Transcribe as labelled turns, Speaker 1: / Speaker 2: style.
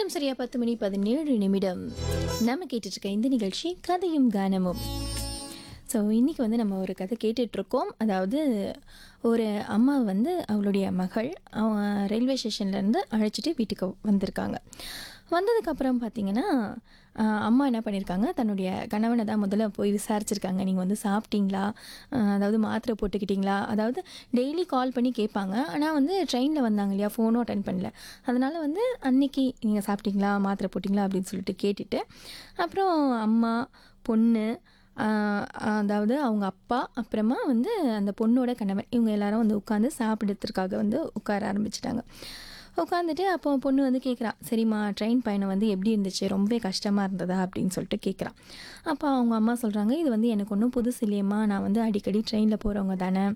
Speaker 1: நேரம் சரியா பத்து மணி பதினேழு நிமிடம் நம்ம கேட்டுட்டு இருக்க இந்த நிகழ்ச்சி கதையும் கானமும் ஸோ இன்றைக்கி வந்து நம்ம ஒரு கதை கேட்டுட்ருக்கோம் அதாவது ஒரு அம்மா வந்து அவளுடைய மகள் அவ ரயில்வே ஸ்டேஷன்லேருந்து அழைச்சிட்டு வீட்டுக்கு வந்திருக்காங்க வந்ததுக்கப்புறம் பார்த்தீங்கன்னா ஆஹ், அம்மா என்ன பண்ணியிருக்காங்க தன்னுடைய கணவனை தான் முதல்ல போய் விசாரிச்சிருக்காங்க நீங்கள் வந்து சாப்பிட்டீங்களா ஆஹ், அதாவது மாத்திரை போட்டுக்கிட்டீங்களா அதாவது டெய்லி கால் பண்ணி கேட்பாங்க ஆனால் வந்து ட்ரெயினில் வந்தாங்க இல்லையா ஃபோனும் அட்டன் பண்ணல அதனால் வந்து அன்னைக்கு நீங்கள் சாப்பிட்டீங்களா மாத்திரை போட்டிங்களா அப்படின்னு சொல்லிட்டு கேட்டுட்டு அப்புறம் அம்மா பொண்ணு ஆஹ் அதாவது அவங்க அப்பா அப்புறமா வந்து அந்த பொண்ணோட கணவன் இவங்க எல்லாரும் வந்து உட்காந்து சாப்பிடுறதுக்காக வந்து உட்கார ஆரம்பிச்சிட்டாங்க உட்காந்துட்டு அப்போ பொண்ணு வந்து கேட்குறா சரிம்மா ட்ரெயின் பயணம் வந்து எப்படி இருந்துச்சு ரொம்ப கஷ்டமாக இருந்ததா அப்படின்னு சொல்லிட்டு கேட்குறான் அப்போ அவங்க அம்மா சொல்கிறாங்க இது வந்து எனக்கு ஒன்றும் புதுசு இல்லையம்மா நான் வந்து அடிக்கடி ட்ரெயினில் போகிறவங்க தானே